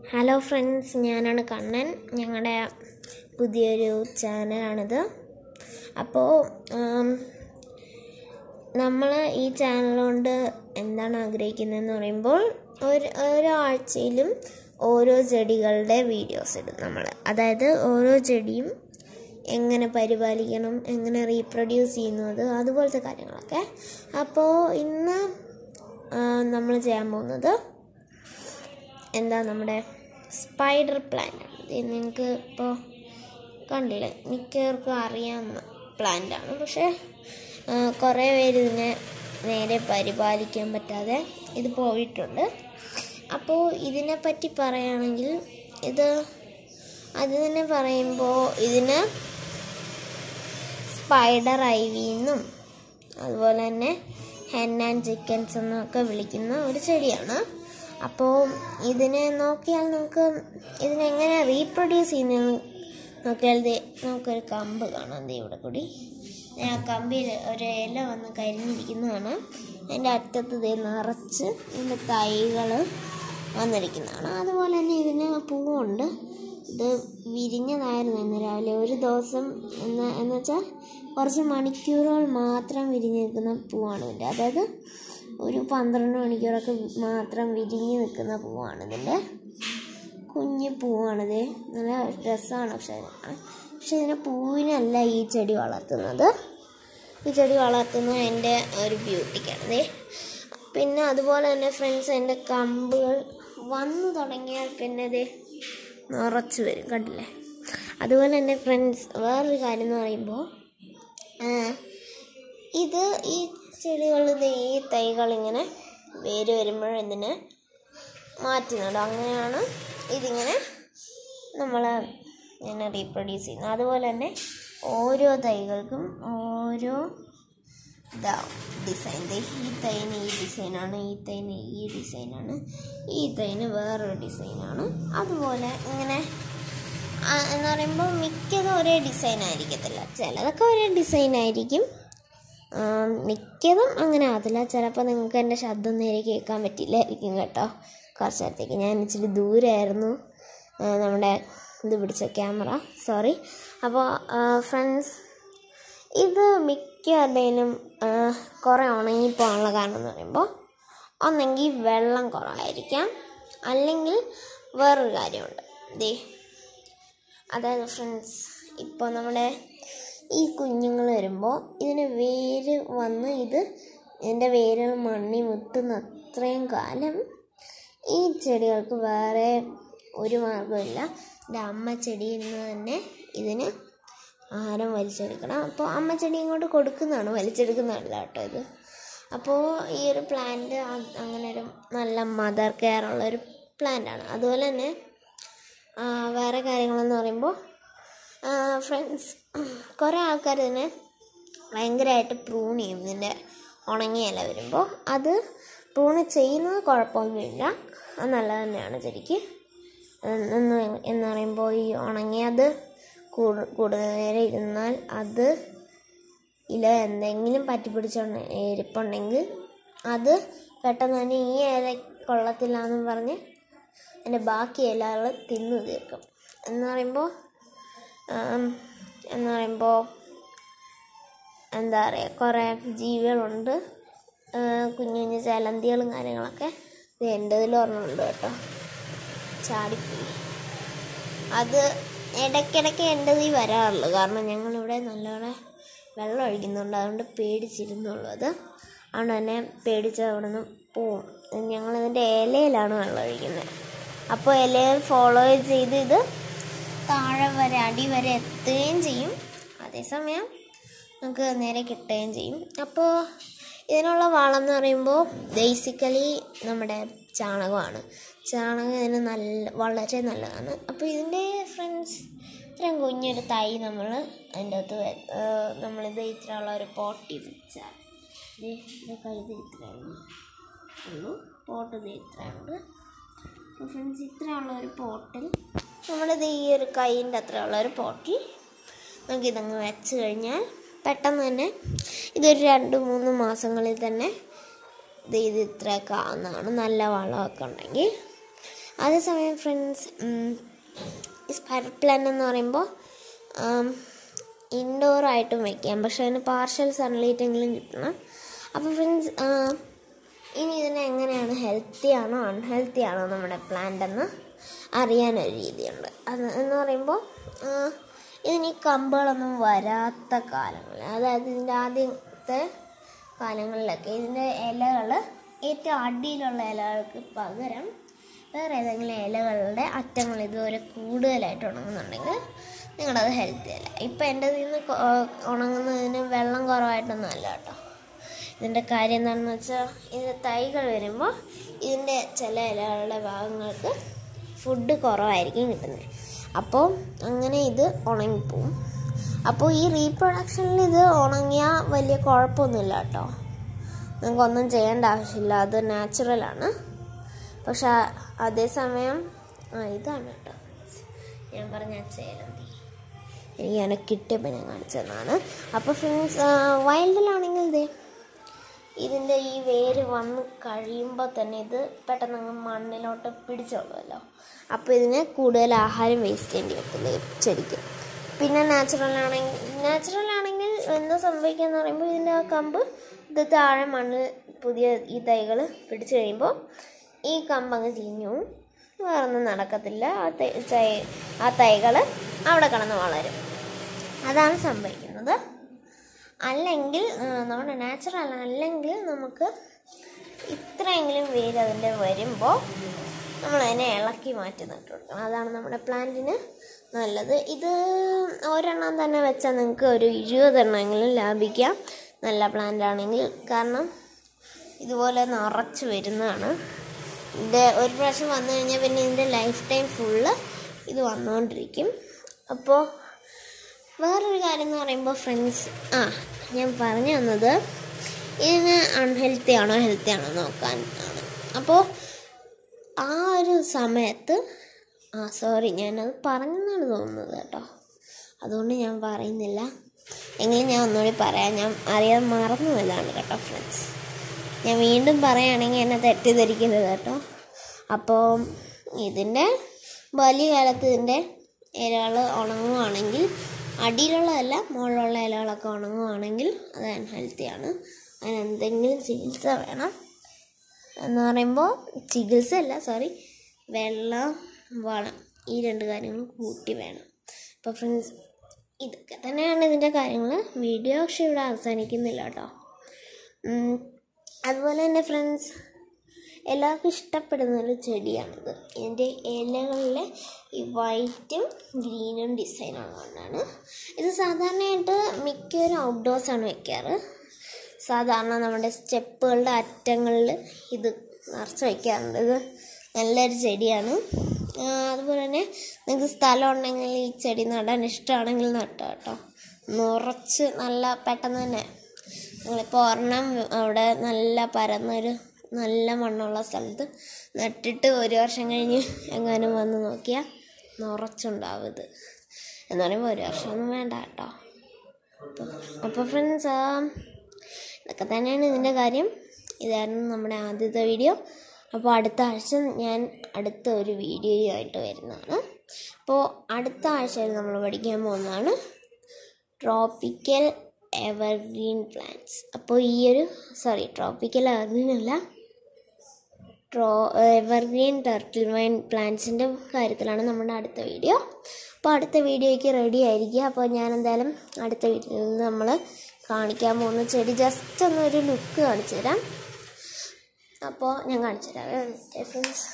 Hello friends ഞാനാണ് കണ്ണൻ ഞങ്ങളുടെ പുതിയൊരു ചാനലാണിത് അപ്പോൾ നമ്മൾ ഈ ചാനൽ കൊണ്ട് എന്താണ് ആഗ്രഹിക്കുന്നതെന്ന് പറയുമ്പോൾ ഒരു ഓരോ ആഴ്ചയിലും ഓരോ ചെടികളുടെ വീഡിയോസ് ഇടും നമ്മൾ അതായത് ഓരോ ചെടിയും എങ്ങനെ പരിപാലിക്കണം എങ്ങനെ റീപ്രൊഡ്യൂസ് ചെയ്യുന്നത് അതുപോലത്തെ കാര്യങ്ങളൊക്കെ അപ്പോൾ ഇന്ന് നമ്മൾ ചെയ്യാൻ പോകുന്നത് എന്താ നമ്മുടെ സ്പൈഡർ പ്ലാന്റ് ഇത് നിങ്ങൾക്ക് ഇപ്പോൾ കണ്ടില്ലേ മിക്കവർക്കും അറിയാവുന്ന പ്ലാന്റാണ് പക്ഷേ ആ, കുറേ പേര് ഇതിനെ നേരെ പരിപാലിക്കാൻ പറ്റാതെ ഇത് പോയിട്ടുണ്ട് അപ്പോൾ ഇതിനെപ്പറ്റി പറയുകയാണെങ്കിൽ ഇത് അത് തന്നെ പറയുമ്പോൾ ഇതിന് സ്പൈഡർ ഐവി എന്നും അതുപോലെ തന്നെ ഹെൻ ആൻഡ് ചിക്കൻസ് എന്നൊക്കെ വിളിക്കുന്ന ഒരു ചെടിയാണ് അപ്പോൾ ഇതിനെ നോക്കിയാൽ നമുക്ക് ഇതിനെങ്ങനെ റീപ്രൊഡ്യൂസ് ചെയ്യുന്നതെന്ന് നോക്കിയാൽ ദേ നമുക്കൊരു കമ്പ് കാണാം ദേ ഇവിടെ കൂടി ദേ ആ കമ്പിൽ ഒരു ഇല വന്ന് കരിഞ്ഞിരിക്കുന്നതാണ് അതിൻ്റെ അറ്റത്ത് ദേ നിറച്ച് ഇതിൻ്റെ തൈകൾ വന്നിരിക്കുന്നതാണ് അതുപോലെ തന്നെ ഇതിന് പൂവുണ്ട് ഇത് വിരിഞ്ഞതായിരുന്നു ഇന്ന് രാവിലെ ഒരു ദിവസം എന്ന് എന്ന് വെച്ചാൽ കുറച്ച് മണിക്കൂറുകൾ മാത്രം വിരിഞ്ഞ് നിൽക്കുന്ന പൂവാണ് ഇതിൻ്റെ അതായത് ഒരു പന്ത്രണ്ട് മണിക്കൂറൊക്കെ മാത്രം വിരിഞ്ഞ് നിൽക്കുന്ന പൂവാണ് ഇതിൻ്റെ കുഞ്ഞു പൂവാണിത് നല്ല രസമാണ് പക്ഷേ കാണാൻ. പക്ഷെ ഇതിനെ പൂവിനല്ല ഈ ചെടി വളർത്തുന്നത് ഈ ചെടി വളർത്തുന്നത് എൻ്റെ ഒരു ബ്യൂട്ടിക്കാണ് പിന്നെ അതുപോലെ തന്നെ ഫ്രണ്ട്സ് എൻ്റെ കമ്പുകൾ വന്നു തുടങ്ങിയാൽ പിന്നെ ഇത് നിറച്ച് വരും കണ്ടില്ലേ അതുപോലെ തന്നെ ഫ്രണ്ട്സ് വേറൊരു കാര്യം എന്ന് പറയുമ്പോൾ ആ, ഇത് ഈ ചെടികൾ ഈ തൈകൾ ഇങ്ങനെ വേര് വരുമ്പോൾ ഇതിനെ മാറ്റി നടും അങ്ങനെയാണ് ഇതിങ്ങനെ നമ്മൾ ഇങ്ങനെ റീപ്രൊഡ്യൂസ് ചെയ്യുന്നത് അതുപോലെ തന്നെ ഓരോ തൈകൾക്കും ഓരോ ഇതാ ഡിസൈൻ ദേ ഈ തൈന് ഈ ഡിസൈനാണ് ഈ തൈന് ഈ ഡിസൈനാണ് ഈ തൈന് വേറൊരു ഡിസൈനാണ് അതുപോലെ ഇങ്ങനെ ആ, എന്ന് പറയുമ്പോൾ മിക്കതും ഒരേ ഡിസൈൻ ആയിരിക്കത്തില്ല ചിലതൊക്കെ ഒരേ ഡിസൈൻ ആയിരിക്കും ആ, മിക്കതും അങ്ങനെ ആകത്തില്ല ചിലപ്പോൾ നിങ്ങൾക്ക് എൻ്റെ ശബ്ദം നേരെ കേൾക്കാൻ പറ്റില്ലായിരിക്കും കേട്ടോ കുറച്ച് നേരത്തേക്ക് ഞാൻ ഇച്ചിരി ദൂരെയായിരുന്നു ആ, നമ്മുടെ ഇത് പിടിച്ച ക്യാമറ സോറി അപ്പോൾ ഫ്രണ്ട്സ് ഇത് മിക്കതിനും കുറേ ഉണങ്ങിപ്പോകാനുള്ള കാരണം എന്ന് പറയുമ്പോൾ ഒന്നെങ്കിൽ വെള്ളം കുറവായിരിക്കാം അല്ലെങ്കിൽ വേറൊരു കാര്യമുണ്ട് ദേ അതായത് ഫ്രണ്ട്സ് ഇപ്പോൾ നമ്മുടെ ഈ കുഞ്ഞുങ്ങൾ വരുമ്പോൾ ഇതിന് വേര് വന്ന് ഇത് ഇതിൻ്റെ വേരുകൾ മണ്ണി മുട്ടുന്ന അത്രയും കാലം ഈ ചെടികൾക്ക് വേറെ ഒരു മാർഗ്ഗമില്ല എൻ്റെ അമ്മ ചെടിയിൽ നിന്ന് തന്നെ ഇതിന് ആഹാരം വലിച്ചെടുക്കണം അപ്പോൾ അമ്മ ചെടി ഇങ്ങോട്ട് കൊടുക്കുന്നതാണ് വലിച്ചെടുക്കുന്നതല്ല കേട്ടോ ഇത് അപ്പോൾ ഈ ഒരു പ്ലാന്റ് അങ്ങനെ ഒരു നല്ല മദർ കെയർ ഉള്ള ഒരു പ്ലാന്റാണ് അതുപോലെ തന്നെ ആ, വേറെ കാര്യങ്ങളെന്ന് പറയുമ്പോൾ ഫ്രണ്ട്സ് കുറേ ആൾക്കാർ ഇതിനെ ഭയങ്കരമായിട്ട് പ്രൂൺ ചെയ്യും ഇതിൻ്റെ ഉണങ്ങിയ ഇല വരുമ്പോൾ അത് പ്രൂണ് ചെയ്യുന്നത് കുഴപ്പമൊന്നുമില്ല അത് നല്ലത് തന്നെയാണ് ശരിക്ക് എന്ന് എന്ന് പറയുമ്പോൾ ഈ ഉണങ്ങിയത് കൂടു- കൂടുതൽ നേരം ഇരുന്നാൽ അത് ഇല എന്തെങ്കിലും പറ്റി പിടിച്ചുകൊണ്ട് ഇരിപ്പുണ്ടെങ്കിൽ അത് പെട്ടെന്ന് തന്നെ ഈ ഇല കൊള്ളത്തില്ലാന്നും പറഞ്ഞ് അതിൻ്റെ ബാക്കി ഇലകൾ തിന്നു തീർക്കും എന്ന് പറയുമ്പോൾ ആം, എന്ന് പറയുമ്പോൾ എന്താ പറയുക കുറേ ജീവികളുണ്ട് ആ, കുഞ്ഞു കുഞ്ഞു ചലന്തികളും കാര്യങ്ങളൊക്കെ ഇത് എൻ്റെ ഇതിൽ ഒരെണ്ണമുണ്ട് കേട്ടോ ചാടിപ്പോയി അത് ഇടയ്ക്കിടയ്ക്ക് എൻ്റെ ഇതിൽ വരാറുള്ളൂ കാരണം ഞങ്ങളിവിടെ നല്ലോണം വെള്ളം ഒഴിക്കുന്നുണ്ട് അതുകൊണ്ട് പേടിച്ചിരുന്നുള്ളൂ അത് അതുകൊണ്ട് തന്നെ പേടിച്ച് അവിടെ നിന്ന് പോവും ഞങ്ങളിതിൻ്റെ ഇലയിലാണ് വെള്ളം ഒഴിക്കുന്നത് അപ്പോൾ ഇലയിൽ ഫോളോ ചെയ്ത് ഇത് താഴെ വരെ അടി വരെ എത്തുകയും ചെയ്യും അതേസമയം നമുക്ക് നേരെ കിട്ടുകയും ചെയ്യും അപ്പോൾ ഇതിനുള്ള വളം എന്ന് പറയുമ്പോൾ ബേസിക്കലി നമ്മുടെ ചാണകമാണ് ചാണകം ഇതിന് നല്ല വളരെ നല്ലതാണ് അപ്പോൾ ഇതിൻ്റെ ഫ്രണ്ട്സ് ഇത്രയും കുഞ്ഞൊരു തൈ നമ്മൾ അതിൻ്റെ അകത്ത് വെ- ഏർ നമ്മളിത് ഇത്രയുള്ള ഒരു പോട്ടി വെച്ചാൽ ഇത് ഇത് കൈത് ഇത്രയുള്ളൂ ഉള്ളൂ പോട്ട് ഇത് ഇത്രയുണ്ട് അപ്പോൾ ഫ്രണ്ട്സ് ഇത്രയുള്ള ഒരു പോട്ടിൽ നമ്മളിത് ഈ ഒരു കൈയിൻ്റെ അത്രയുള്ള ഒരു പോട്ടിൽ നമുക്കിതങ്ങ് വെച്ച് കഴിഞ്ഞാൽ പെട്ടെന്ന് തന്നെ ഇതൊരു രണ്ട് മൂന്ന് മാസങ്ങളിൽ തന്നെ ഇത് ഇത് ഇത്രയൊക്കെ ആവുന്നതാണ് നല്ല വളമൊക്കെ ഉണ്ടെങ്കിൽ അതേസമയം ഫ്രണ്ട്സ് ഈ സ്പൈഡർ പ്ലാന്റ് എന്ന് പറയുമ്പോൾ ഇൻഡോർ ആയിട്ടും വെക്കാം പക്ഷെ അതിന് പാർഷ്യൽ സൺലൈറ്റ് എങ്കിലും കിട്ടണം അപ്പോൾ ഫ്രണ്ട്സ് ഇനി ഇതിനെ എങ്ങനെയാണ് ഹെൽത്തി ആണോ അൺഹെൽത്തി ആണോ നമ്മുടെ പ്ലാന്റ് എന്ന് അറിയാനൊരു രീതിയുണ്ട് അത് എന്ന് പറയുമ്പോൾ ആ, ഇതിന് ഈ കമ്പുകളൊന്നും വരാത്ത കാലങ്ങൾ അതായത് ഇതിൻ്റെ ആദ്യത്തെ കാലങ്ങളിലൊക്കെ ഇതിൻ്റെ ഇലകൾ ഏറ്റവും അടിയിലുള്ള ഇലകൾക്ക് പകരം വേറെ ഏതെങ്കിലും ഇലകളുടെ അറ്റങ്ങൾ ഇതുപോലെ കൂടുതലായിട്ട് ഉണങ്ങുന്നുണ്ടെങ്കിൽ നിങ്ങളത് ഹെൽത്തി അല്ല ഇപ്പം എൻ്റെ നിന്ന് ഉണങ്ങുന്നതിന് വെള്ളം കുറവായിട്ടൊന്നും അല്ല കേട്ടോ ഇതിൻ്റെ കാര്യം എന്താണെന്ന് വെച്ചാൽ ഇതിൻ്റെ തൈകൾ വരുമ്പോൾ ഇതിൻ്റെ ചില ഇലകളുടെ ഭാഗങ്ങൾക്ക് ഫുഡ് കുറവായിരിക്കും കിട്ടുന്നത് അപ്പോൾ അങ്ങനെ ഇത് ഉണങ്ങിപ്പോവും അപ്പോൾ ഈ റീപ്രൊഡക്ഷനിൽ ഇത് ഉണങ്ങിയാൽ വലിയ കുഴപ്പമൊന്നുമില്ല കേട്ടോ നിങ്ങൾക്കൊന്നും ചെയ്യേണ്ട ആവശ്യമില്ല അത് നാച്ചുറലാണ് പക്ഷെ അതേസമയം ആ ഇതാണ് കേട്ടോ ഞാൻ പറഞ്ഞ ചേലന്തി എനിക്ക് അങ്ങനെ കിട്ടിയപ്പോൾ ഞാൻ കാണിച്ചു തന്നാണ് അപ്പോൾ ഫ്രണ്ട്സ് വൈൽഡിലാണെങ്കിൽ ഇതേ ഇതിൻ്റെ ഈ വേര് വന്ന് കഴിയുമ്പോൾ തന്നെ ഇത് പെട്ടെന്ന് അങ്ങ് മണ്ണിലോട്ട് പിടിച്ചോളുമല്ലോ അപ്പോൾ ഇതിന് കൂടുതൽ ആഹാരം വേസ്റ്റ് ചെയ്യേണ്ടി വരത്തില്ല ഈ ചെടിക്ക് പിന്നെ നാച്ചുറൽ ആണെങ്കിൽ നാച്ചുറൽ ആണെങ്കിൽ എന്താ സംഭവിക്കുക എന്ന് പറയുമ്പോൾ ഇതിൻ്റെ ആ കമ്പ് ഇത് താഴെ മണ്ണിൽ പുതിയ ഈ തൈകൾ പിടിച്ചു കഴിയുമ്പോൾ ഈ കമ്പ് അങ്ങ് ചീഞ്ഞു പോവും. വേറൊന്നും നടക്കത്തില്ല ആ തൈ തൈ- ആ തൈകൾ അവിടെ കിടന്ന് വളരും അതാണ് സംഭവിക്കുന്നത് അല്ലെങ്കിൽ ആ, നമ്മുടെ നാച്ചുറൽ അല്ലെങ്കിൽ നമുക്ക് ഇത്രയെങ്കിലും വേര് അതിൻ്റെ വരുമ്പോൾ നമ്മൾ അതിനെ ഇളക്കി മാറ്റി നട്ടു കൊടുക്കണം അതാണ് നമ്മുടെ പ്ലാന്റിന് നല്ലത് ഇത് ഒരെണ്ണം തന്നെ വെച്ചാൽ നിങ്ങൾക്ക് ഒരു ഇരുപതെണ്ണമെങ്കിലും ലാഭിക്കാം നല്ല പ്ലാന്റ് ആണെങ്കിൽ കാരണം ഇതുപോലെ നിറച്ച് വരുന്നതാണ് ഇത് ഒരു പ്രാവശ്യം വന്നു കഴിഞ്ഞാൽ പിന്നെ ഇതിൻ്റെ ലൈഫ് ടൈം ഫുള്ള് ഇത് വന്നുകൊണ്ടിരിക്കും അപ്പോൾ വേറൊരു കാര്യം എന്ന് പറയുമ്പോൾ ഫ്രണ്ട്സ് ആ ഞാൻ പറഞ്ഞു തന്നത് ഇതിന് അൺഹെൽത്തി ആണോ ഹെൽത്തി ആണോ നോക്കാൻ ആണ് അപ്പോൾ ആ ഒരു സമയത്ത് ആ സോറി ഞാനത് പറഞ്ഞെന്നാണ് തോന്നുന്നത് കേട്ടോ അതുകൊണ്ട് ഞാൻ പറയുന്നില്ല എങ്കിലും ഞാൻ ഒന്നുകൂടി പറയാം ഞാൻ അറിയാൻ മറന്നു പോയതാണ് കേട്ടോ ഫ്രണ്ട്സ് ഞാൻ വീണ്ടും പറയുകയാണെങ്കിൽ എന്നെ തെറ്റിദ്ധരിക്കരുത് കേട്ടോ അപ്പോൾ ഇതിൻ്റെ ബാല്യകാലത്ത് ഇതിൻ്റെ ഇലകൾ ഉണങ്ങുവാണെങ്കിൽ അടിയിലുള്ളതല്ല മുകളിലുള്ള ഇലകളൊക്കെ ഉണങ്ങുവാണെങ്കിൽ അത് അൺഹെൽത്തിയാണ് അതിന് എന്തെങ്കിലും ചികിത്സ വേണം എന്ന് പറയുമ്പോൾ ചികിത്സ അല്ല സോറി വെള്ളം വളം ഈ രണ്ട് കാര്യങ്ങളും കൂട്ടി വേണം അപ്പോൾ ഫ്രണ്ട്സ് ഇതൊക്കെ തന്നെയാണ് ഇതിൻ്റെ കാര്യങ്ങൾ വീഡിയോ പക്ഷേ ഇവിടെ അവസാനിക്കുന്നില്ല കേട്ടോ ഉം, അതുപോലെ തന്നെ ഫ്രണ്ട്സ് എല്ലാവർക്കും ഇഷ്ടപ്പെടുന്ന ഒരു ചെടിയാണിത് ഇതിൻ്റെ ഇലകളിലെ ഈ വൈറ്റും ഗ്രീനും ഡിസൈൻ ഉള്ളതുകൊണ്ടാണ് ഇത് സാധാരണയായിട്ട് മിക്കവരും ഔട്ട്ഡോഴ്സാണ് വെക്കാറ് സാധാരണ നമ്മുടെ സ്റ്റെപ്പുകളുടെ അറ്റങ്ങളിൽ ഇത് നിറച്ച് വയ്ക്കാറുണ്ട് ഇത് നല്ലൊരു ചെടിയാണ് ആ, അതുപോലെ തന്നെ നിങ്ങൾക്ക് സ്ഥലം ഉണ്ടെങ്കിൽ ഈ ചെടി നടാൻ ഇഷ്ടമാണെങ്കിൽ നട്ടോ കേട്ടോ നിറച്ച് നല്ല പെട്ടെന്ന് തന്നെ നിങ്ങളിപ്പോൾ ഒരെണ്ണം അവിടെ നല്ല പരന്നൊരു നല്ല മണ്ണുള്ള സ്ഥലത്ത് നട്ടിട്ട് ഒരു വർഷം കഴിഞ്ഞ് എങ്ങാനും വന്ന് നോക്കിയാൽ നിറച്ചുണ്ടാവും ഇത് എന്ന് പറയുമ്പോൾ ഒരു വർഷമൊന്നും വേണ്ട കേട്ടോ അപ്പോൾ ഫ്രണ്ട്സ് ഇതൊക്കെ തന്നെയാണ് ഇതിൻ്റെ കാര്യം ഇതായിരുന്നു നമ്മുടെ ആദ്യത്തെ വീഡിയോ അപ്പോൾ അടുത്ത ആഴ്ച ഞാൻ അടുത്ത ഒരു വീഡിയോയുമായിട്ട് വരുന്നതാണ് അപ്പോൾ അടുത്ത ആഴ്ചയിൽ നമ്മൾ പഠിക്കാൻ പോകുന്നതാണ് ട്രോപ്പിക്കൽ എവർഗ്രീൻ പ്ലാന്റ്സ് അപ്പോൾ ഈ ഒരു സോറി ട്രോപ്പിക്കൽ എവർഗ്രീൻ അല്ല ട്രോ എവർഗ്രീൻ ടർട്ടിൽ വൈൻ പ്ലാന്റ്സിൻ്റെ കാര്യത്തിലാണ് നമ്മുടെ അടുത്ത വീഡിയോ അപ്പോൾ അടുത്ത വീഡിയോയ്ക്ക് റെഡി ആയിരിക്കുക അപ്പോൾ ഞാൻ എന്തായാലും അടുത്ത വീഡിയോയിൽ നമ്മൾ കാണിക്കാൻ പോകുന്ന ചെടി ജസ്റ്റ് ഒന്നൊരു ലുക്ക് കാണിച്ചു തരാം അപ്പോൾ ഞാൻ കാണിച്ചു തരാം ഫ്രണ്ട്സ്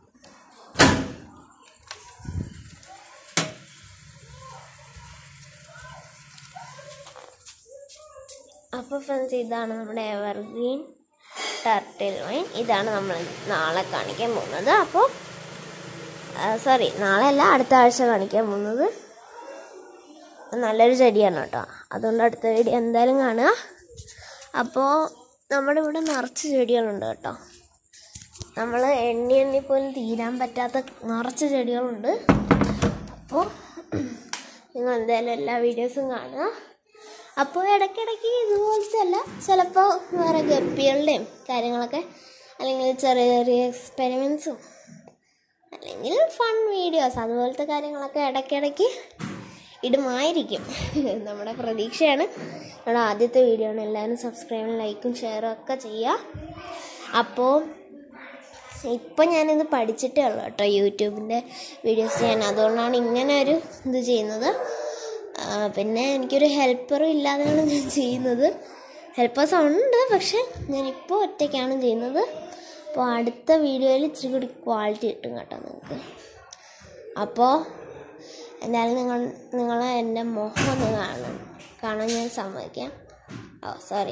അപ്പോൾ ഫ്രണ്ട്സ് ഇതാണ് നമ്മുടെ എവർഗ്രീൻ ടർട്ടിൽ വൈൻ ഇതാണ് നമ്മൾ നാളെ കാണിക്കാൻ പോകുന്നത് അപ്പോൾ സോറി നാളെ അല്ല അടുത്ത ആഴ്ച കാണിക്കാൻ പോകുന്നത് നല്ലൊരു ചെടിയാണ് കേട്ടോ അതുകൊണ്ട് അടുത്ത വീഡിയോ എന്തായാലും കാണുക അപ്പോൾ നമ്മുടെ ഇവിടെ നിറച്ച് ചെടികളുണ്ട് കേട്ടോ നമ്മൾ എണ്ണി എണ്ണി പോലും തീരാൻ പറ്റാത്ത നിറച്ച് ചെടികളുണ്ട് അപ്പോൾ നിങ്ങൾ എന്തായാലും എല്ലാ വീഡിയോസും കാണുക അപ്പോൾ ഇടയ്ക്കിടയ്ക്ക് ഇതുപോലത്തെ അല്ല ചിലപ്പോൾ വേറെ ഗപ്പികളുടെയും കാര്യങ്ങളൊക്കെ അല്ലെങ്കിൽ ചെറിയ ചെറിയ എക്സ്പെരിമെൻസും അല്ലെങ്കിൽ ഫൺ വീഡിയോസ് അതുപോലത്തെ കാര്യങ്ങളൊക്കെ ഇടയ്ക്കിടയ്ക്ക് ഇടുമായിരിക്കും നമ്മുടെ പ്രതീക്ഷയാണ് നമ്മുടെ ആദ്യത്തെ വീഡിയോ ആണ് എല്ലാവരും സബ്സ്ക്രൈബും ലൈക്കും ഷെയറും ഒക്കെ ചെയ്യുക അപ്പോൾ ഇപ്പം ഞാനിത് പഠിച്ചിട്ടേ ഉള്ളൂ കേട്ടോ യൂട്യൂബിൻ്റെ വീഡിയോസ് ചെയ്യാൻ അതുകൊണ്ടാണ് ഇങ്ങനെ ഒരു ഇത് ചെയ്യുന്നത് ആ, പിന്നെ എനിക്കൊരു ഹെൽപ്പറും ഇല്ലാതെയാണ് ഞാൻ ചെയ്യുന്നത് ഹെൽപ്പേഴ്സ് ഉണ്ട് പക്ഷെ ഞാനിപ്പോൾ ഒറ്റയ്ക്കാണ് ചെയ്യുന്നത് അപ്പോൾ അടുത്ത വീഡിയോയിൽ ഇച്ചിരി കൂടി ക്വാളിറ്റി കിട്ടും കേട്ടോ നിങ്ങൾക്ക് അപ്പോൾ എന്തായാലും നിങ്ങൾ നിങ്ങൾ എൻ്റെ മുഖം ഒന്ന് കാണണം കാണാൻ ഞാൻ സമ്മതിക്കാം ഓ സോറി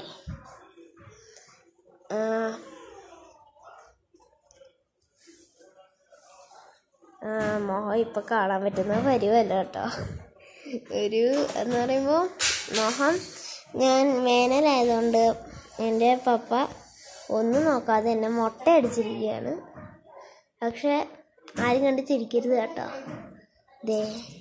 മുഖം ഇപ്പം കാണാൻ പറ്റുന്ന പരിവല്ല കേട്ടോ ഒരു എന്ന് പറയുമ്പോൾ മുഖം ഞാൻ വേനലായതുകൊണ്ട് എൻ്റെ പപ്പ ഒന്നും നോക്കാതെ എന്നെ മുട്ട അടിച്ചിരിക്കുകയാണ് പക്ഷെ ആരും കണ്ട് ചിരിക്കരുത് കേട്ടോ ദേ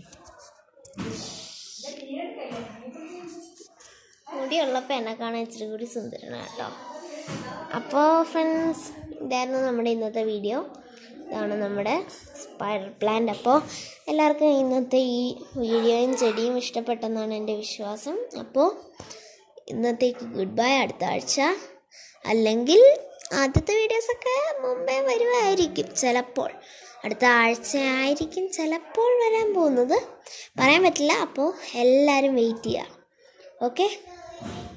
മുടിയുള്ളപ്പോൾ എന്നെ കാണാൻ ഇച്ചിരി കൂടി സുന്ദരനാണ് കേട്ടോ അപ്പോൾ ഫ്രണ്ട്സ് ഇതായിരുന്നു നമ്മുടെ ഇന്നത്തെ വീഡിയോ ഇതാണ് നമ്മുടെ സ്പൈഡർ പ്ലാന്റ് അപ്പോൾ എല്ലാവർക്കും ഇന്നത്തെ ഈ വീഡിയോയും ചെടിയും ഇഷ്ടപ്പെട്ടെന്നാണ് എൻ്റെ വിശ്വാസം അപ്പോൾ ഇന്നത്തേക്ക് ഗുഡ് ബൈ അടുത്ത ആഴ്ച അല്ലെങ്കിൽ ആദ്യത്തെ വീഡിയോസൊക്കെ മുമ്പേ വരുമായിരിക്കും ചിലപ്പോൾ അടുത്ത ആഴ്ച ആയിരിക്കും ചിലപ്പോൾ വരാൻ പോകുന്നത് പറയാൻ പറ്റില്ല അപ്പോൾ എല്ലാവരും വെയിറ്റ് ചെയ്യുക ഓക്കെ